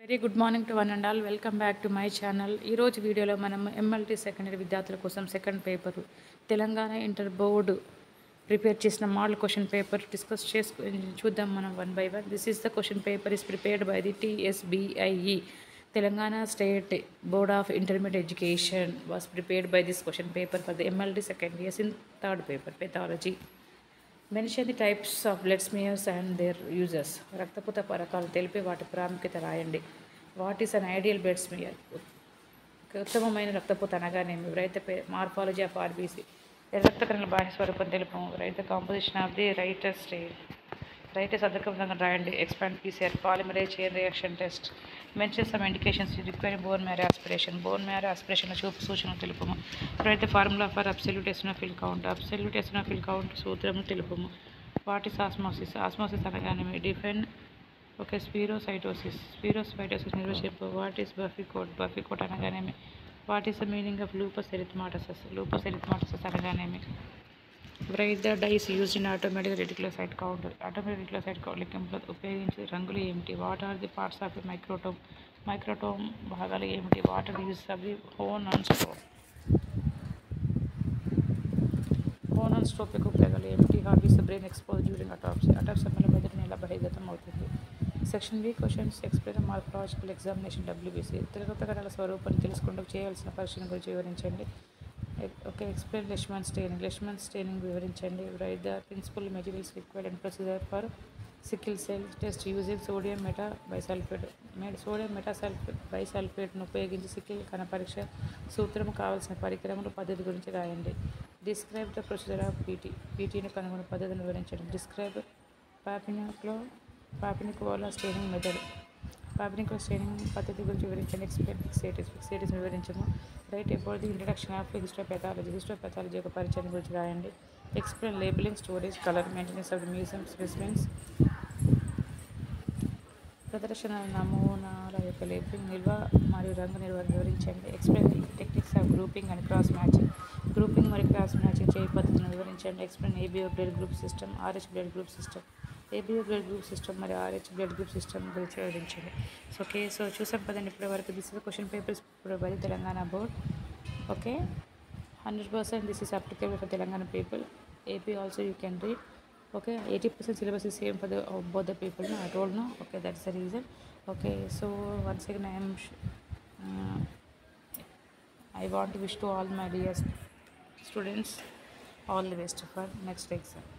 Very good morning to one and all welcome back to my channel ఈరోజు వీడియోలో మనం MLT secondary విద్యార్థుల కోసం second paper Telangana inter board prepare చేసిన model question paper discuss చేసుకు చూద్దాం మనం one by one this is the question paper is prepared by the TSBIE Telangana state board of intermediate education was prepared by this question paper for the MLT second years in third paper pathology mention the types of blood smears and their users రక్తపుత రకాలు తెలిపి వాటి ప్రాముఖ్యత రాయండి what is an ideal blood smear ఉత్తమమైన రక్తపోత అనగానేమి raita morphology of RBC రక్త కణాల బాహ్య స్వరూపం తెలుపు రైత composition of the writer state writers అర్థకంగా రాయండి expand PCR polymerase chain reaction test mention some indications require bone marrow aspiration bone marrow aspiration చూపు సూచనలు తెలుపము write formula for absolute eosinophil count absolute eosinophil count సూత్రము తెలుపము what is osmosis osmosis అనగానే define okay spherocytosis spherocytosis నిర్వచింపు what is buffy coat buffy coat అనగానేమి what is the meaning of lupus erythematosus lupus erythematosus అనగానేమి write the dice use in automatic reticulocyte counter automatic reticulocyte count లెక్కింపులో ఉపయోగించే రంగులు ఏమిటి what are the parts of the microtome microtome భాగాలు ఏమిటి what are use of the hone on strop hone on strop యొక్క ఉపయోగాలు ఏమిటి how is brain expose during autopsy అటాప్ సమయంలో మెదడుని ఎలా బహిర్గతం అవుతుంది section B questions explain morphological examination WBC తిరగత గణాల స్వరూపాన్ని తెలుసుకుంటూ చేయాల్సిన పరీక్షణ గురించి వివరించండి okay explain Leishman staining Leishman staining వివరించండి write the principle materials required and procedure for sickle cell test using sodium meta bisulphate sodium metasulphate బైసల్ఫేట్ను ఉపయోగించి సికిల్ కణ పరీక్ష సూత్రం కావాల్సిన పరికరములు పద్ధతి గురించి రాయండి describe the procedure of PT పీటీని కనుగొని పద్ధతిని వివరించండి describe Papanicolaou Papanicolaou staining method Papanicolaou staining పద్ధతి గురించి వివరించండి ఎక్స్ప్లెయిన్ ఫిక్సేటిస్ ఫిక్సేటిస్ వివరించము write about the introduction of histopathology histopathology యొక్క పరిచయం గురించి రాయండి explain labelling storage colour maintenance of the museum specimens ప్రదర్శన నమూనాల యొక్క లేబులింగ్ నిల్వ మరియు రంగు నిర్వహణ వివరించండి explain techniques of grouping and cross matching grouping మరియు క్రాస్ మ్యాచింగ్ చేయ పద్ధతిని వివరించండి explain ABO blood group system Rh blood group system ABO blood group system మరియు ఆర్హెచ్ బ్లడ్ గ్రూప్ సిస్టమ్ గురించి వివరించండి సో ఓకే సో చూసాం కదండి ఇప్పటి వరకు this is question papers by Telangana board okay hundred percent this is applicable for Telangana people AP also you can read. Okay, 80% syllabus is same for both the people. No, I told no. Okay, that's the reason. Okay, so once again I want to wish to all my dear students all the best for next exam.